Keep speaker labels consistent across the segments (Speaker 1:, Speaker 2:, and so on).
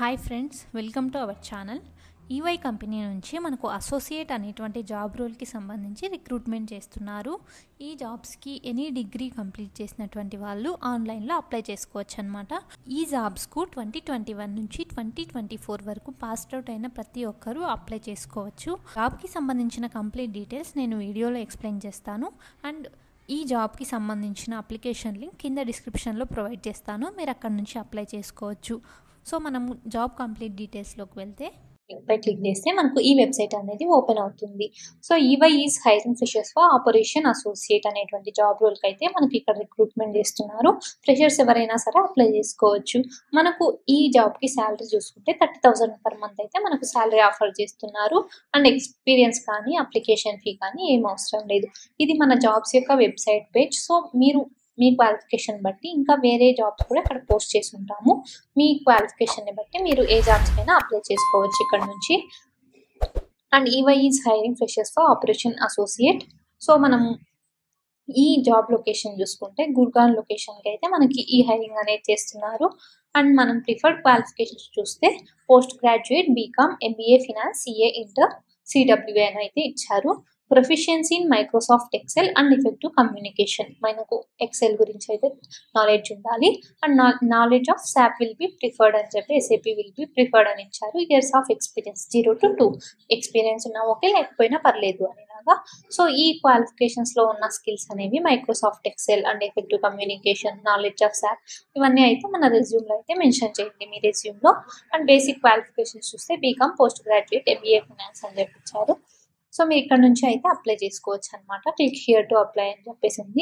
Speaker 1: hi friends welcome to our channel EY company నుంచి మనకు associate అనేటువంటి జాబ్ రోల్కి సంబంధించి రిక్రూట్మెంట్ చేస్తున్నారు ఈ జాబ్స్కి ఎనీ డిగ్రీ కంప్లీట్ చేసినటువంటి వాళ్ళు ఆన్లైన్లో అప్లై చేసుకోవచ్చు అనమాట ఈ జాబ్స్కు ట్వంటీ ట్వంటీ వన్ నుంచి ట్వంటీ ట్వంటీ ఫోర్ వరకు పాస్డ్ అవుట్ అయిన ప్రతి ఒక్కరూ అప్లై చేసుకోవచ్చు జాబ్కి సంబంధించిన కంప్లీట్ డీటెయిల్స్ నేను వీడియోలో ఎక్స్ప్లెయిన్ చేస్తాను అండ్ ఈ జాబ్కి సంబంధించిన అప్లికేషన్ లింక్ కింద డిస్క్రిప్షన్లో ప్రొవైడ్ చేస్తాను మీరు అక్కడ నుంచి అప్లై చేసుకోవచ్చు సో మనం జాబ్ కంప్లీట్ డీటెయిల్స్లోకి వెళ్తే
Speaker 2: పై క్లిక్ చేస్తే మనకు ఈ వెబ్సైట్ అనేది ఓపెన్ అవుతుంది so EY is hiring freshers for operation associate అనేటువంటి జాబ్ రోల్కి అయితే మనకి ఇక్కడ రిక్రూట్మెంట్ చేస్తున్నారు ఫ్రెషర్స్ ఎవరైనా సరే అప్లై చేసుకోవచ్చు మనకు ఈ జాబ్కి శాలరీ చూసుకుంటే థర్టీ థౌసండ్ పర్ మంత్ అయితే మనకు శాలరీ ఆఫర్ చేస్తున్నారు అండ్ ఎక్స్పీరియన్స్ కానీ అప్లికేషన్ ఫీ కానీ ఏం అవసరం లేదు ఇది మన జాబ్స్ యొక్క వెబ్సైట్ పేజ్ సో మీరు మీ క్వాలిఫికేషన్ బట్టి ఇంకా వేరే జాబ్స్ కూడా ఇక్కడ పోస్ట్ చేసి ఉంటాము మీ క్వాలిఫికేషన్ని బట్టి మీరు ఏ జాబ్స్కైనా అప్లై చేసుకోవచ్చు ఇక్కడ నుంచి and EY is hiring freshers for operation associate so మనం ఈ జాబ్ లొకేషన్ చూసుకుంటే గుర్గాన్ లొకేషన్కి అయితే మనకి ఈ హైరింగ్ అనేది చేస్తున్నారు అండ్ మనం ప్రిఫర్డ్ క్వాలిఫికేషన్స్ చూస్తే post graduate B Com MBA finance CA inter CWA అని అయితే ఇచ్చారు proficiency in Microsoft Excel and effective communication మనకు ఎక్సెల్ గురించి అయితే నాలెడ్జ్ ఉండాలి and knowledge of SAP will be preferred అని చెప్పి ఎస్ఏపీ విల్ బి ప్రిఫర్డ్ అని ఇచ్చారు years of experience zero to two experience ఉన్నా ఓకే లేకపోయినా పర్లేదు అనేలాగా సో ఈ క్వాలిఫికేషన్స్లో ఉన్న స్కిల్స్ అనేవి Microsoft Excel and effective communication knowledge of SAP ఇవన్నీ అయితే మన రెజ్యూమ్లో అయితే మెన్షన్ చేయండి మీ రెజ్యూమ్లో అండ్ బేసిక్ క్వాలిఫికేషన్స్ చూస్తే B Com post graduate MBA finance అని చెప్పి ఇచ్చారు సో మీరు ఇక్కడ నుంచి అయితే అప్లై చేసుకోవచ్చు అనమాట క్లిక్ హియర్ టు అప్లై అని చెప్పేసింది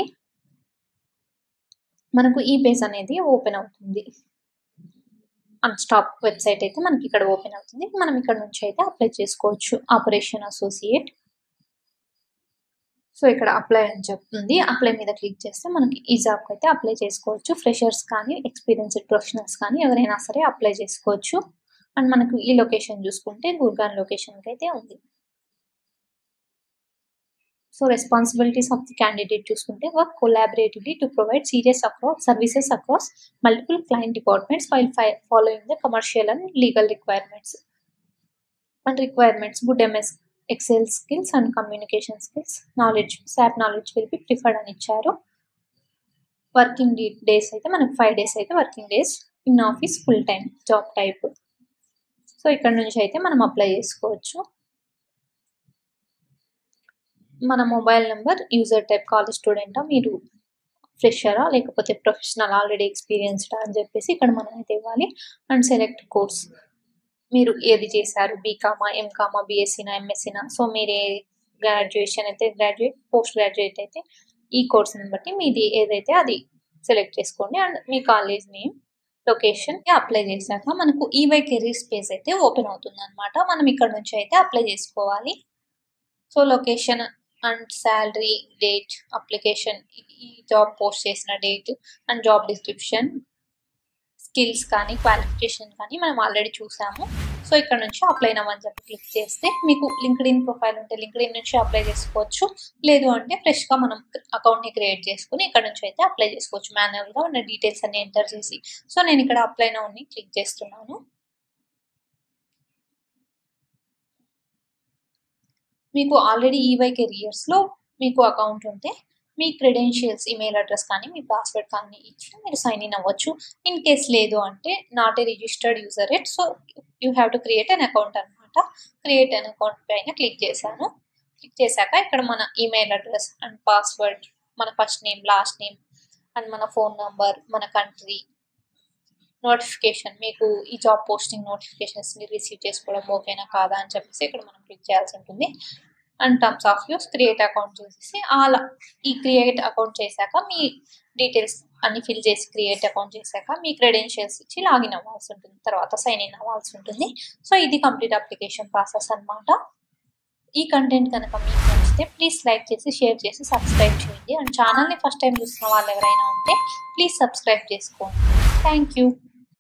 Speaker 2: మనకు ఈ పేజ్ అనేది ఓపెన్ అవుతుంది స్టాప్ వెబ్సైట్ అయితే మనకి ఇక్కడ ఓపెన్ అవుతుంది మనం ఇక్కడ నుంచి అయితే అప్లై చేసుకోవచ్చు ఆపరేషన్ అసోసియేట్ సో ఇక్కడ అప్లై అని చెప్తుంది అప్లై మీద క్లిక్ చేస్తే మనకి ఈ జాబ్కి అయితే అప్లై చేసుకోవచ్చు ఫ్రెషర్స్ కానీ ఎక్స్పీరియన్స్డ్ ప్రొఫెషనల్స్ కానీ ఎవరైనా సరే అప్లై చేసుకోవచ్చు అండ్ మనకు ఈ లొకేషన్ చూసుకుంటే గుర్గాన్ లొకేషన్కి అయితే ఉంది so responsibilities of the candidate చూసుకుంటే work collaboratively to provide serious across services across multiple client departments while following the commercial and legal requirements and requirements good MS Excel skills and communication skills knowledge SAP knowledge will be preferred అని ఇచ్చారు working days అయితే మనకు five days అయితే working days in office full time job type so ఇక్కడ నుంచి అయితే మనం apply చేసుకోవచ్చు మన mobile number user type college స్టూడెంటా మీరు ఫ్రెషరా లేకపోతే ప్రొఫెషనల్ ఆల్రెడీ ఎక్స్పీరియన్స్డా అని చెప్పేసి ఇక్కడ మనం అయితే ఇవ్వాలి అండ్ సెలెక్ట్ కోర్స్ మీరు ఏది చేశారు బీకామా ఎంకామా బీఎస్సీనా ఎంఎస్సీనా సో మీరే గ్రాడ్యుయేషన్ అయితే గ్రాడ్యుయేట్ పోస్ట్ గ్రాడ్యుయేట్ అయితే ఈ కోర్స్ని బట్టి మీది ఏదైతే అది సెలెక్ట్ చేసుకోండి అండ్ మీ కాలేజ్ నేమ్ లొకేషన్ అప్లై చేశాక మనకు ఈవై కెరీర్ స్పేస్ అయితే ఓపెన్ అవుతుంది అనమాట మనం ఇక్కడ నుంచి అయితే అప్లై చేసుకోవాలి so location and salary date application ఈ జాబ్ పోస్ట్ చేసిన date and job description skills కానీ క్వాలిఫికేషన్ కానీ మనం ఆల్రెడీ చూసాము సో ఇక్కడ నుంచి అప్లై నవ్వని చెప్పి క్లిక్ చేస్తే మీకు లింక్డ్ ఇన్ ప్రొఫైల్ ఉంటే లింక్డ్ ఇన్ నుంచి అప్లై చేసుకోవచ్చు లేదు అంటే ఫ్రెష్గా మనం అకౌంట్ని క్రియేట్ చేసుకుని ఇక్కడ నుంచి అయితే అప్లై చేసుకోవచ్చు మాన్యువల్గా ఉన్న డీటెయిల్స్ అన్ని ఎంటర్ చేసి సో నేను ఇక్కడ అప్లై నవ్ని క్లిక్ చేస్తున్నాను మీకు ఆల్రెడీ ఈవై కెరియర్స్లో మీకు అకౌంట్ ఉంటే మీ క్రెడెన్షియల్స్ ఈమెయిల్ అడ్రస్ కానీ మీ పాస్వర్డ్ కానీ ఇచ్చి మీరు సైన్ ఇన్ అవ్వచ్చు ఇన్ కేస్ లేదు అంటే not a registered user yet so you have to create an account అనమాట క్రియేట్ అన్ అకౌంట్ పైన క్లిక్ చేశాను క్లిక్ చేశాక ఇక్కడ మన ఈమెయిల్ అడ్రస్ అండ్ పాస్వర్డ్ మన first name last name and మన ఫోన్ నంబర్ మన కంట్రీ నోటిఫికేషన్ మీకు ఈ జాబ్ పోస్టింగ్ నోటిఫికేషన్స్ని రిసీవ్ చేసుకోవడం ఓకేనా కాదా అని చెప్పేసి ఇక్కడ మనం క్లిక్ చేయాల్సి ఉంటుంది and terms of use create account చేసేసి అలా ఈ క్రియేట్ అకౌంట్ చేశాక మీ డీటెయిల్స్ అన్ని ఫిల్ చేసి క్రియేట్ అకౌంట్ చేశాక మీ క్రెడెన్షియల్స్ ఇచ్చి లాగిన్ అవ్వాల్సి ఉంటుంది తర్వాత సైన్ ఇన్ అవ్వాల్సి ఉంటుంది సో ఇది కంప్లీట్ అప్లికేషన్ ప్రాసెస్ అనమాట ఈ కంటెంట్ కనుక మీకు నచ్చితే ప్లీజ్ లైక్ చేసి షేర్ చేసి సబ్స్క్రైబ్ చేయండి అండ్ ఛానల్ని ఫస్ట్ టైం చూస్తున్న వాళ్ళు ఎవరైనా ఉంటే ప్లీజ్ సబ్స్క్రైబ్ చేసుకోండి థ్యాంక్ యూ